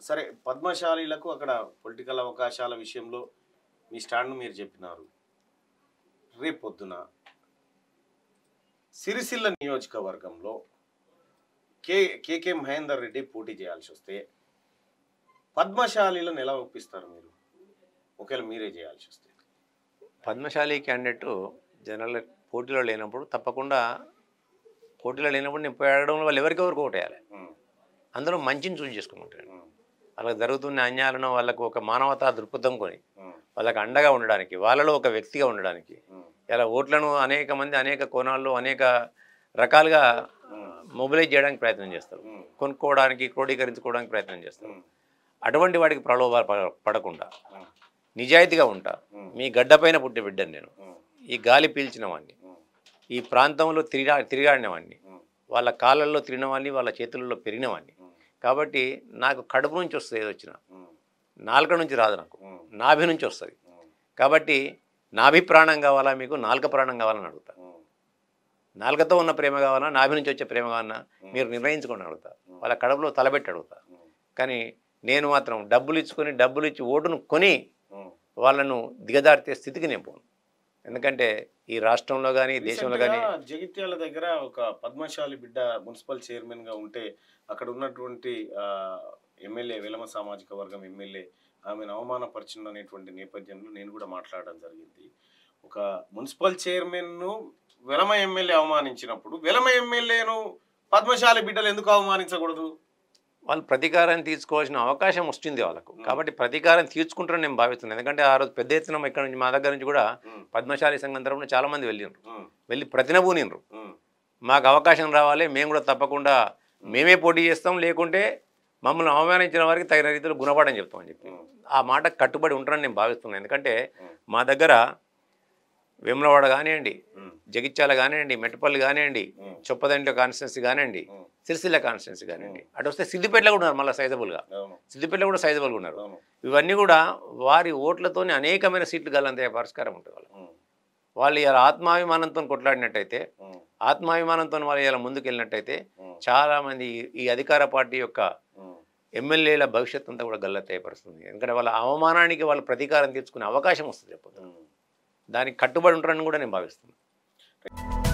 సరే పద్మశాలీలకు అక్కడ పొలిటికల్ అవకాశాల విషయంలో మీ స్టాండ్ మీరు చెప్పినారు రేపు పొద్దున సిరిసిల్ల నియోజకవర్గంలో కే కేకే మహేందర్ రెడ్డి పోటీ చేయాల్సి వస్తే పద్మశాలీలను ఎలా ఒప్పిస్తారు మీరు ఒకవేళ మీరే చేయాల్సి వస్తే పద్మశాలి క్యాండిడేట్ జనరల్ పోటీలో లేనప్పుడు తప్పకుండా పోటీలో లేనప్పుడు నేను పోయి అడగడంలో వాళ్ళు ఎవరికెవరికి ఓటేయాలి ఉమ్, అందులో మంచిని చూసి చేసుకుంటాను ఉమ్, వాళ్ళకి జరుగుతున్న అన్యాయాలను వాళ్ళకు ఒక మానవతా దృక్పథం కొని ఉమ్, వాళ్ళకి అండగా ఉండడానికి వాళ్ళలో ఒక వ్యక్తిగా ఉండడానికి ఉమ్, ఇలా ఓట్లను అనేక మంది అనేక కోణాల్లో అనేక రకాలుగా మొబిలైజ్ చేయడానికి ప్రయత్నం చేస్తారు ఉమ్, కొనుక్కోవడానికి క్రోడీకరించుకోవడానికి ప్రయత్నం చేస్తారు ఉమ్, అటువంటి వాడికి ప్రలోభాలు పడ- పడకుండా ఉమ్, నిజాయితీగా ఉంటా ఉమ్, మీ గడ్డపైన పుట్టి బిడ్డను నేను ఉమ్, ఈ గాలి పీల్చిన వాడిని ఉమ్, ఈ ప్రాంతంలో తిరిగా తిరిగాడిన వాడిని ఉమ్, వాళ్ళ కాళ్ళల్లో తిరిగిన వాడిని వాళ్ళ చేతులలో పెరిగిన వాడిని ఉమ్, కాబట్టి నాకు కడుపు నుంచి వస్తుంది ఏది వచ్చినా ఉమ్, నాలుక నుంచి రాదు నాకు ఉమ్, నాభి నుంచి వస్తుంది ఉమ్, కాబట్టి నాభి ప్రాణం కావాలా మీకు నాలుక ప్రాణం కావాలని అడుగుతా ఉమ్, నాలుకతో ఉన్న ప్రేమ కావాలా నాభి నుంచి వచ్చే ప్రేమ కావాలన్నా మీరు నిర్ణయించుకొని అడుగుతా వాళ్ళ కడుపులో తలబెట్టి అడుగుతా ఉమ్, కానీ నేను మాత్రం డబ్బులు ఇచ్చుకొని డబ్బులు ఇచ్చి ఓటును కొని ఉమ్. వాళ్ళను దిగజార్చే స్థితికి నేను పోను ఎందుకంటే ఈ రాష్ట్రంలో కానీ దేశంలో కానీ రీసెంట్గా జగిత్యాల దగ్గర ఒక పద్మశాలి బిడ్డ మున్సిపల్ చైర్మన్ గా ఉంటే అక్కడ ఉన్నటువంటి ఆ, ఎమ్మెల్యే విలమ సామాజిక వర్గం ఎమ్మెల్యే ఆమెను అవమానపరిచిన అనేటువంటి నేపథ్యంలో నేను కూడా మాట్లాడడం జరిగింది ఒక మున్సిపల్ చైర్మన్ ను విలమ ఎమ్మెల్యే అవమానించినప్పుడు విలమ ఎమ్మెల్యేను పద్మశాలి బిడ్డలు ఎందుకు అవమానించకూడదు వాళ్ళు ప్రతీకారం తీర్చుకోవాల్సిన అవకాశం వస్తుంది వాళ్ళకు కాబట్టి ప్రతీకారం తీర్చుకుంటారని నేను భావిస్తున్నాను ఎందుకంటే ఆ రోజు పెద్ద ఎత్తున ఇక్కడ నుంచి మా దగ్గర నుంచి కూడా ఉమ్, పద్మశాలి సంఘం తరపున చాలా మంది వెళ్ళినారు ఉమ్, వెళ్ళి ప్రతినబూనిండ్రు ఉమ్, మాకు అవకాశం రావాలి మేము కూడా తప్పకుండా మేమే పోటీ చేస్తాం లేకుంటే మమ్మల్ని అవమానించిన వారికి తగిన రీతిలో గుణపాఠం చెప్తామని చెప్పి ఉమ్, ఆ మాట కట్టుబడి ఉంటారని నేను భావిస్తున్నాను ఎందుకంటే ఉమ్, మా దగ్గర వేములవాడ కానివ్వండి ఉమ్, జగిత్యాల కానివ్వండి మెట్టపల్లి కానివ్వండి ఉమ్, చొప్పదండ్ల కాన్స్టిట్యున్సీ కానివ్వండి ఉమ్, సిరిసిల్ల కాన్స్టిట్యున్సీ కానివ్వండి అటు వస్తే సిద్దిపేటలో కూడా ఉన్నారు మళ్ళీ సైజబుల్గా అవును సిద్దిపేటలో కూడా సైజబుల్గా ఉన్నారు అవును ఇవన్నీ కూడా వారి ఓట్లతోనే అనేకమైన సీట్లు గలంతే పరిష్కారం ఉంటుంది వాళ్ళు ఉమ్, వాళ్ళు ఇలా ఆత్మాభిమానంతో కొట్లాడినట్టయితే ఉమ్, ఆత్మాభిమానంతో వాళ్ళు ఇలా ముందుకు వెళ్ళినట్టయితే ఉమ్, చాలామంది ఈ అధికార పార్టీ యొక్క ఉమ్, ఎమ్మెల్యేల భవిష్యత్తు అంతా కూడా గల్లతయపరుస్తుంది ఎందుకంటే వాళ్ళ అవమానానికి వాళ్ళు ప్రతీకారం తీర్చుకునే అవకాశం వస్తుంది చెప్పొద్దు ఉమ్. దానికి కట్టుబడి ఉంటారని కూడా నేను భావిస్తున్నాను